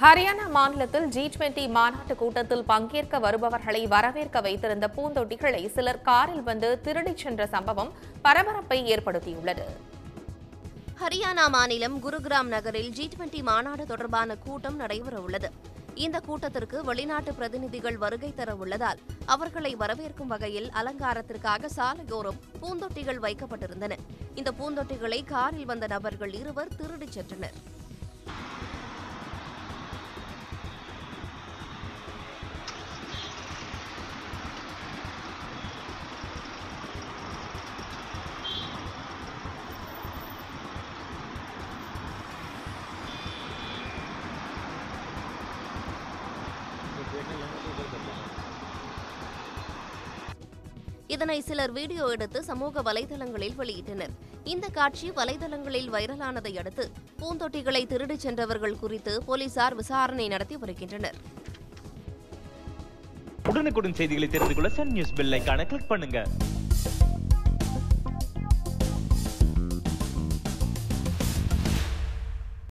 ஹரியானா மாநிலத்தில் G twenty மாநாட்டு கூட்டத்தில் பங்கேற்க வருபவர்களை வரவேற்க வைத்திருந்த பூந்தொட்டிகளை சிலர் காரில் வந்து திருடிச் சென்ற சம்பவம் பரபரப்பை ஏற்படுத்தியுள்ளது ஹரியானா மாநிலம் குருகிராம் நகரில் ஜி டுவெண்டி மாநாடு தொடர்பான கூட்டம் நடைபெறவுள்ளது இந்த கூட்டத்திற்கு வெளிநாட்டு பிரதிநிதிகள் வருகை தர உள்ளதால் அவர்களை வரவேற்கும் வகையில் அலங்காரத்திற்காக சாலையோரம் பூந்தொட்டிகள் வைக்கப்பட்டிருந்தன இந்த பூந்தொட்டிகளை காரில் வந்த நபர்கள் இருவர் திருடிச் சென்றனர் இதனை சிலர் வீடியோ எடுத்து சமூக வலைதளங்களில் வெளியிட்டனர் இந்த காட்சி வலைதளங்களில் வைரலானதை அடுத்து பூந்தொட்டிகளை திருடிச் சென்றவர்கள் குறித்து போலீசார் விசாரணை நடத்தி வருகின்றனர் உடனுக்குடன் செய்திகளை தெரிந்து கொள்ள சன் நியூஸ் பெல் ஐகானை கிளிக் பண்ணுங்க